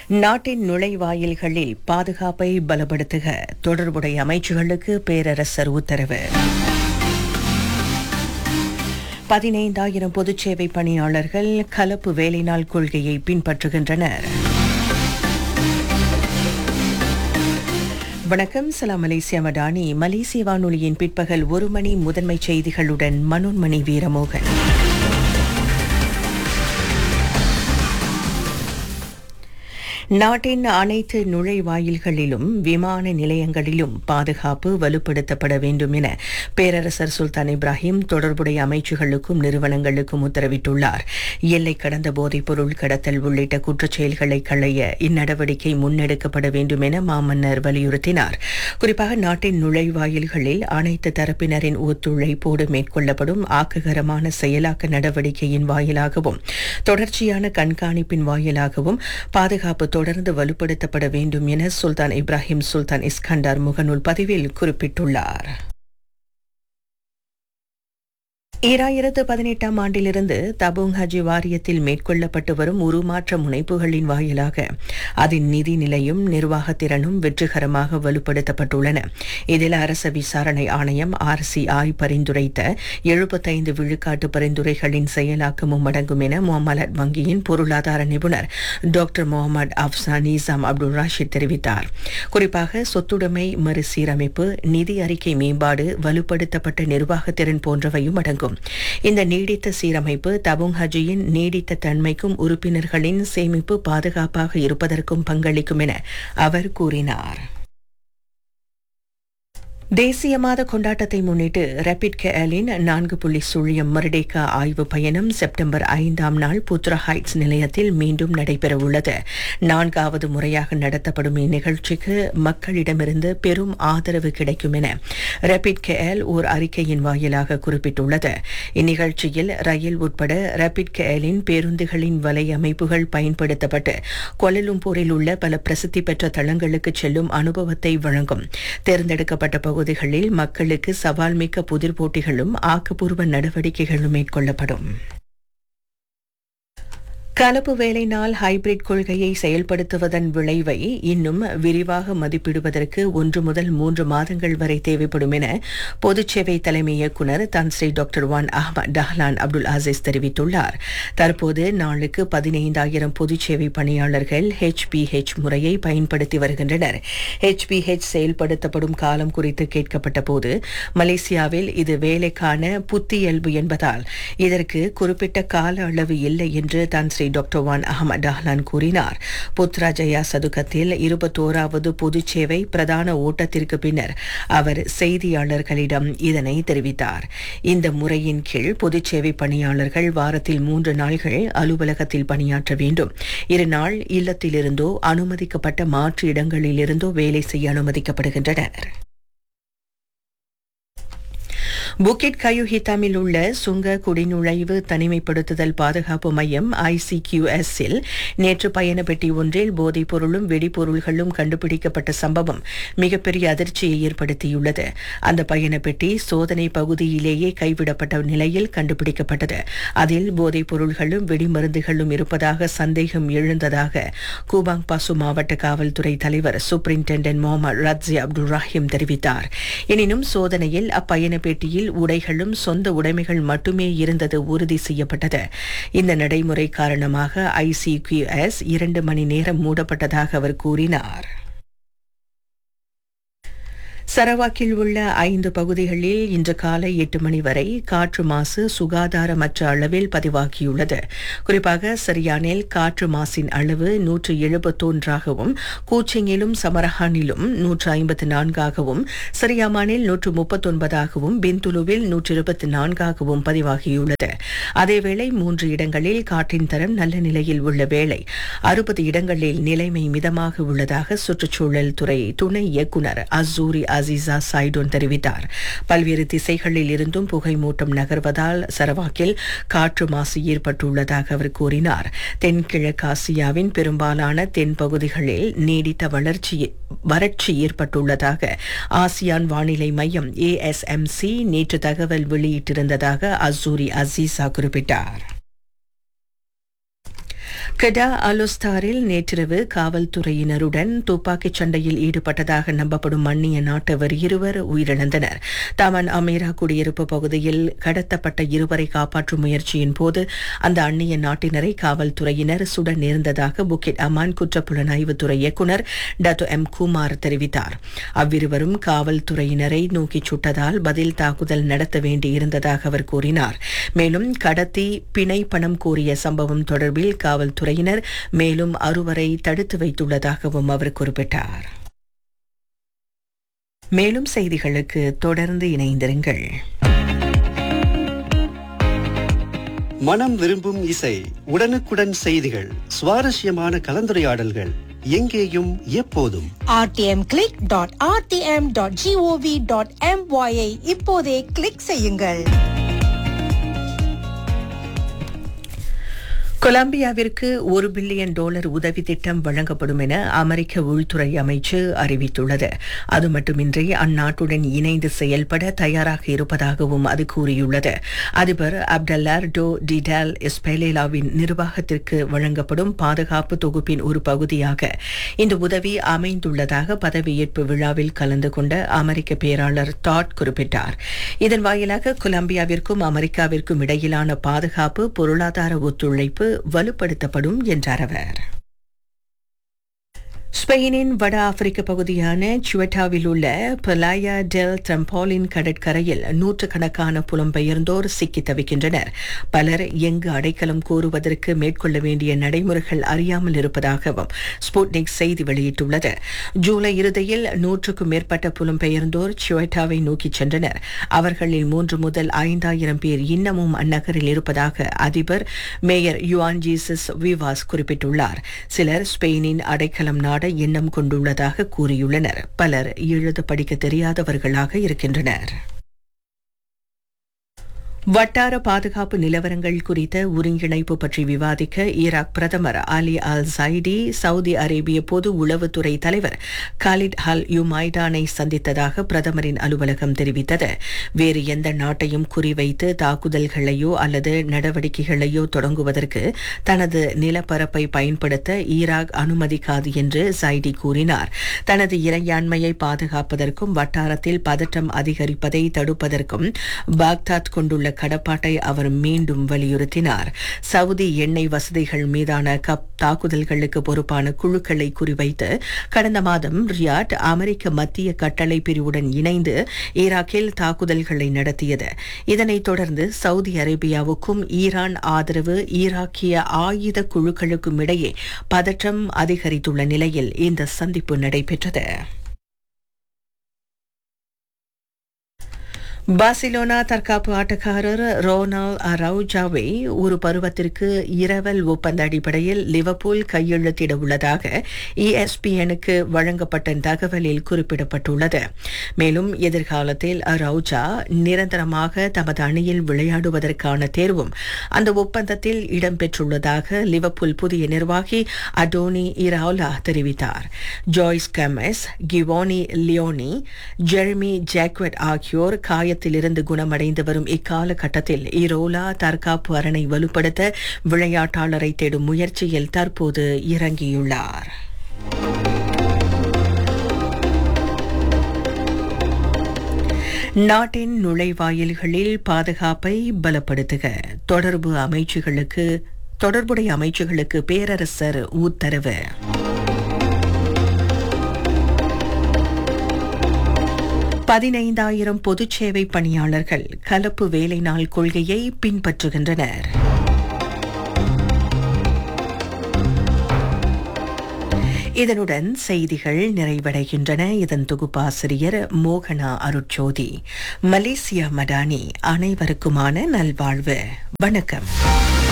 நாட்டின் நுழைவாயில்களில் பாதுகாப்பை பலப்படுத்துக தொடர்புடைய அமைச்சுகளுக்கு பேரரசர் உத்தரவு பதினைந்தாயிரம் பொதுச்சேவை பணியாளர்கள் கலப்பு வேலைநாள் கொள்கையை பின்பற்றுகின்றனர் வணக்கம் சலாம் மலேசியா மடானி மலேசிய வானொலியின் பிற்பகல் ஒரு மணி முதன்மை செய்திகளுடன் மனோன்மணி வீரமோகன் நாட்டின் அனைத்து நுழைவாயில்களிலும் விமான நிலையங்களிலும் பாதுகாப்பு வலுப்படுத்தப்பட வேண்டும் என பேரரசர் சுல்தான் இப்ராஹிம் தொடர்புடைய அமைச்சுகளுக்கும் நிறுவனங்களுக்கும் உத்தரவிட்டுள்ளார் எல்லை கடந்த போதைப் பொருள் கடத்தல் உள்ளிட்ட குற்றச்செயல்களை களைய இந்நடவடிக்கை முன்னெடுக்கப்பட வேண்டும் என மாமன்னர் வலியுறுத்தினார் குறிப்பாக நாட்டின் நுழைவாயில்களில் அனைத்து தரப்பினரின் ஒத்துழைப்போடு மேற்கொள்ளப்படும் ஆக்ககரமான செயலாக்க நடவடிக்கையின் வாயிலாகவும் தொடர்ச்சியான கண்காணிப்பின் வாயிலாகவும் பாதுகாப்பு தொடர்ந்து வலுப்படுத்தப்பட வேண்டும் என சுல்தான் இப்ராஹிம் சுல்தான் இஸ்கண்டார் முகநூல் பதிவில் குறிப்பிட்டுள்ளார் ஈராயிரத்து பதினெட்டாம் ஆண்டிலிருந்து தபுங் ஹஜி வாரியத்தில் மேற்கொள்ளப்பட்டு வரும் உருமாற்ற முனைப்புகளின் வாயிலாக அதன் நிதி நிலையும் நிர்வாகத்திறனும் வெற்றிகரமாக வலுப்படுத்தப்பட்டுள்ளன இதில் அரச விசாரணை ஆணையம் ஆர்சிஐ பரிந்துரைத்த எழுபத்தைந்து விழுக்காட்டு பரிந்துரைகளின் செயலாக்கமும் அடங்கும் என முகமலத் வங்கியின் பொருளாதார நிபுணர் doctor Mohamed Afzan Nizam Abdul Rashid தெரிவித்தார் குறிப்பாக சொத்துடைமை மறுசீரமைப்பு நிதி அறிக்கை மேம்பாடு வலுப்படுத்தப்பட்ட நிர்வாகத்திறன் போன்றவையும் அடங்கும் இந்த நீடித்த சீரமைப்பு தபுங் ஹஜியின் நீடித்த தன்மைக்கும் உறுப்பினர்களின் சேமிப்பு பாதுகாப்பாக இருப்பதற்கும் பங்களிக்கும் என அவர் கூறினார் தேசிய மாத கொண்டாட்டத்தை முன்னிட்டு ரேபிட் கேலின் நான்கு புள்ளி சுழியம் மரடேக்கா ஆய்வு பயணம் செப்டம்பர் ஐந்தாம் நாள் புத்ரா ஹைட்ஸ் நிலையத்தில் மீண்டும் நடைபெறவுள்ளது நான்காவது முறையாக நடத்தப்படும் இந்நிகழ்ச்சிக்கு மக்களிடமிருந்து பெரும் ஆதரவு கிடைக்கும் என ரேபிட் கேஎல் ஓர் அறிக்கையின் வாயிலாக குறிப்பிட்டுள்ளது இந்நிகழ்ச்சியில் ரயில் உட்பட ரேபிட் கேஎலின் பேருந்துகளின் வலை அமைப்புகள் பயன்படுத்தப்பட்டு கொலலும்பூரில் உள்ள பல பிரசித்தி பெற்ற தளங்களுக்கு செல்லும் அனுபவத்தை வழங்கும் தேர்ந்தெடுக்கப்பட்ட பகுதிகளில் மக்களுக்கு சவால் மிக்க புதிர் போட்டிகளும் ஆக்கப்பூர்வ நடவடிக்கைகளும் மேற்கொள்ளப்படும் கலப்பு வேலை நாள் ஹைபிரிட் கொள்கையை செயல்படுத்துவதன் விளைவை இன்னும் விரிவாக மதிப்பிடுவதற்கு ஒன்று முதல் மூன்று மாதங்கள் வரை தேவைப்படும் என பொதுச்சேவை தலைமை இயக்குநர் Tan Sri doctor Wan Ahmad Dahlan Abdul Aziz தெரிவித்துள்ளார் தற்போது நாளுக்கு பதினைந்தாயிரம் பொதுச்சேவை பணியாளர்கள் ஹெச்பிஹெச் முறையை பயன்படுத்தி வருகின்றனர் ஹெச்பிஹெச் செயல்படுத்தப்படும் காலம் குறித்து கேட்கப்பட்ட போது மலேசியாவில் இது வேலைக்கான புத்தியல்பு என்பதால் இதற்கு குறிப்பிட்ட கால அளவு இல்லை என்று Tan Sri doctor Wan Ahmad Dahlan கூறினார் புத்ரா ஜயா சதுக்கத்தில் இருபத்தோராவது பொதுச்சேவை பிரதான ஓட்டத்திற்கு பின்னர் அவர் செய்தியாளர்களிடம் இதனை தெரிவித்தார் இந்த முறையின் கீழ் பொதுச்சேவை பணியாளர்கள் வாரத்தில் மூன்று நாள்கள் அலுவலகத்தில் பணியாற்ற வேண்டும் இரு நாள் இல்லத்திலிருந்தோ அனுமதிக்கப்பட்ட மாற்று இடங்களிலிருந்தோ வேலை செய்ய அனுமதிக்கப்படுகின்றனர் புக்கிட் கயுஹிதாமில் உள்ள சுங்க குடிநுழைவு தனிமைப்படுத்துதல் பாதுகாப்பு மையம் ஐசிகியூஎஸ் இல் நேற்று பயண பெட்டி ஒன்றில் போதைப் பொருளும் வெடிபொருள்களும் கண்டுபிடிக்கப்பட்ட சம்பவம் மிகப்பெரிய அதிர்ச்சியை ஏற்படுத்தியுள்ளது அந்த பயண பெட்டி சோதனை பகுதியிலேயே கைவிடப்பட்ட நிலையில் கண்டுபிடிக்கப்பட்டது அதில் போதைப் பொருள்களும் வெடிமருந்துகளும் இருப்பதாக சந்தேகம் எழுந்ததாக கூபாங் பாசு மாவட்ட காவல்துறை தலைவர் superintendent Mohamed Radzi Abdul Rahim தெரிவித்தார் எனினும் சோதனையில் அப்பயண பெட்டியில் உடைகளும் சொந்த உடைமைகள் மட்டுமே இருந்தது உறுதி செய்யப்பட்டது இந்த நடைமுறை காரணமாக ஐசிகியூஎஸ் இரண்டு மணி நேரம் மூடப்பட்டதாக அவர் கூறினார் சரவாக்கில் உள்ள ஐந்து பகுதிகளில் இன்று காலை எட்டு மணி வரை காற்று மாசு சுகாதாரமற்ற அளவில் பதிவாகியுள்ளது குறிப்பாக சரியானில் காற்று மாசின் அளவு நூற்று எழுபத்தொன்றாகவும் கூச்சிங்கிலும் சமரஹானிலும் நூற்று ஐம்பத்து நான்காகவும் சரியாமானில் நூற்று முப்பத்தொன்பதாகவும் பிந்துலுவில் நூற்று இருபத்தி நான்காகவும் பதிவாகியுள்ளது அதேவேளை மூன்று இடங்களில் காற்றின் தரம் நல்ல நிலையில் உள்ள வேளை அறுபது இடங்களில் நிலைமை மிதமாக உள்ளதாக சுற்றுச்சூழல் துறை துணை இயக்குநர் அசூரி அசீசா சைடோன் தெரிவித்தார் பல்வேறு திசைகளில் இருந்தும் புகை மூட்டம் நகர்வதால் சரவாக்கில் காற்று மாசு ஏற்பட்டுள்ளதாக அவர் கூறினார் தென்கிழக்கு ஆசியாவின் பெரும்பாலான தென் பகுதிகளில் நீடித்த வளர்ச்சி வறட்சி ஏற்பட்டுள்ளதாக ஆசியான் வானிலை மையம் ஏஎஸ்எம்சி நேற்று தகவல் வெளியிட்டிருந்ததாக அசூரி அசீசா குறிப்பிட்டார் கடா அலுஸ்தாரில் நேற்றிரவு காவல்துறையினருடன் துப்பாக்கிச் சண்டையில் ஈடுபட்டதாக நம்பப்படும் அந்நிய நாட்டவர் இருவர் உயிரிழந்தனர் தாமன் அமீரா குடியிருப்பு பகுதியில் கடத்தப்பட்ட இருவரை காப்பாற்றும் முயற்சியின் போது அந்த அந்நிய நாட்டினரை காவல்துறையினர் சுட நேர்ந்ததாக புக்கிட் அமான் குற்றப்புலனாய்வுத்துறை இயக்குநர் டாக்டர் எம் குமார் தெரிவித்தார் அவ்விருவரும் காவல்துறையினரை நோக்கிச் சுட்டதால் பதில் தாக்குதல் நடத்த வேண்டியிருந்ததாக அவர் கூறினார் மேலும் கடத்தி பிணை பணம் கோரிய சம்பவம் தொடர்பில் காவல்துறையினர் மேலும் அறுவரை தடுத்து வைத்துள்ளதாகவும் அவர் குறிப்பிட்டார் மேலும் செய்திகளுக்கு தொடர்ந்து இணைந்திருங்கள் மனம் விரும்பும் இசை உடனுக்குடன் செய்திகள் சுவாரஸ்யமான கலந்துரையாடல்கள் எங்கேயும் எப்போதும் rtmclick.rtm.gov.my ஐ இப்போதே கிளிக் செய்யுங்கள் கொலம்பியாவிற்கு ஒரு பில்லியன் டாலர் உதவி திட்டம் வழங்கப்படும் என அமெரிக்க உள்துறை அமைச்சு அறிவித்துள்ளது அது மட்டுமின்றி அந்நாட்டுடன் இணைந்து செயல்பட தயாராக இருப்பதாகவும் அது கூறியுள்ளது அதிபர் அப்டல்லார்டோ டிடால் எஸ்பெலேலாவின் நிர்வாகத்திற்கு வழங்கப்படும் பாதுகாப்பு தொகுப்பின் ஒரு பகுதியாக இந்த உதவி அமைந்துள்ளதாக பதவியேற்பு விழாவில் கலந்து கொண்ட அமெரிக்க பேராளர் டாட் குறிப்பிட்டார் இதன் வாயிலாக கொலம்பியாவிற்கும் அமெரிக்காவிற்கும் இடையிலான பாதுகாப்பு பொருளாதார ஒத்துழைப்பு வலுப்படுத்தப்படும் என்றார் அவர் ஸ்பெயினின் வட ஆப்பிரிக்க பகுதியான சுவட்டாவில் உள்ள பலாயா டெல் ட்ரம்பாலின் கடற்கரையில் நூற்றுக்கணக்கான புலம்பெயர்ந்தோர் சிக்கி தவிக்கின்றனர் பலர் எங்கு அடைக்கலம் கோருவதற்கு மேற்கொள்ள வேண்டிய நடைமுறைகள் அறியாமல் இருப்பதாகவும் ஸ்புட்னிக் செய்தி வெளியிட்டுள்ளது ஜூலை இறுதியில் நூற்றுக்கும் மேற்பட்ட புலம்பெயர்ந்தோர் சுவட்டாவை நோக்கிச் சென்றனர் அவர்களில் மூன்று முதல் ஐந்தாயிரம் பேர் இன்னமும் அந்நகரில் இருப்பதாக அதிபர் மேயர் யுவான் ஜீசஸ் விவாஸ் குறிப்பிட்டுள்ளார் சிலர் ஸ்பெயினின் அடைக்கலம் நாட எண்ணம் கொண்டுள்ளதாக கூறியுள்ளனர் பலர் எழுத படிக்க தெரியாதவர்களாக இருக்கின்றனர் வட்டார பாதுகாப்பு நிலவரங்கள் குறித்த ஒருங்கிணைப்பு பற்றி விவாதிக்க ஈராக் பிரதமர் அலி அல் சைடி சவுதி அரேபிய பொது உளவுத்துறை தலைவர் காலிட் அல் யுமைடானை சந்தித்ததாக பிரதமரின் அலுவலகம் தெரிவித்தது வேறு எந்த நாட்டையும் குறிவைத்து தாக்குதல்களையோ அல்லது நடவடிக்கைகளையோ தொடங்குவதற்கு தனது நிலப்பரப்பை பயன்படுத்த ஈராக் அனுமதிக்காது என்று சைடி கூறினார் தனது இறையாண்மையை பாதுகாப்பதற்கும் வட்டாரத்தில் பதற்றம் அதிகரிப்பதை தடுப்பதற்கும் பாக்தாத் கொண்டுள்ள கடப்பாட்டை அவர் மீண்டும் வலியுறுத்தினார் சவுதி எண்ணெய் வசதிகள் மீதான கப் தாக்குதல்களுக்கு பொறுப்பான குழுக்களை குறிவைத்து கடந்த மாதம் ரியாட் அமெரிக்க மத்திய கட்டளை பிரிவுடன் இணைந்து ஈராக்கில் தாக்குதல்களை நடத்தியது இதனைத் தொடர்ந்து சவுதி அரேபியாவுக்கும் ஈரான் ஆதரவு ஈராக்கிய ஆயுத குழுக்களுக்கும் இடையே பதற்றம் அதிகரித்துள்ள நிலையில் இந்த சந்திப்பு நடைபெற்றது பார்சிலோனா தற்காப்பு ஆட்டக்காரர் ரோனால் அரவுஜாவை ஒரு பருவத்திற்கு இரவல் ஒப்பந்த அடிப்படையில் லிவர்பூல் கையெழுத்திட உள்ளதாக இஎஸ்பிஎனுக்கு வழங்கப்பட்ட தகவலில் குறிப்பிடப்பட்டுள்ளது மேலும் எதிர்காலத்தில் அரவுஜா நிரந்தரமாக தமது அணியில் விளையாடுவதற்கான தேர்வும் அந்த ஒப்பந்தத்தில் இடம்பெற்றுள்ளதாக லிவர்பூல் புதிய நிர்வாகி அடோனி இராவ்லா தெரிவித்தார் ஜாய்ஸ் கமெஸ் கிவோனி லியோனி ஜெர்மி ஜாக்வெட் ஆகியோர் காய காயத்திலிருந்து குணமடைந்து வரும் இக்காலகட்டத்தில் இரோலா தற்காப்பு அரணை வலுப்படுத்த விளையாட்டாளரை தேடும் முயற்சியில் தற்போது இறங்கியுள்ளார் நாட்டின் நுழைவாயில்களில் பாதுகாப்பை பலப்படுத்துக தொடர்பு அமைச்சுகளுக்கு தொடர்புடைய அமைச்சுகளுக்கு பேரரசர் உத்தரவு பதினைந்தாயிரம் பொதுச் சேவை பணியாளர்கள் கலப்பு வேலை நாள் கொள்கையை பின்பற்றுகின்றனர் இதனுடன் செய்திகள் நிறைவடைகின்றன இதன் தொகுப்பாசிரியர் மோகனா அருட்சோதி மலேசியா மடானி அனைவருக்குமான நல்வாழ்வு வணக்கம்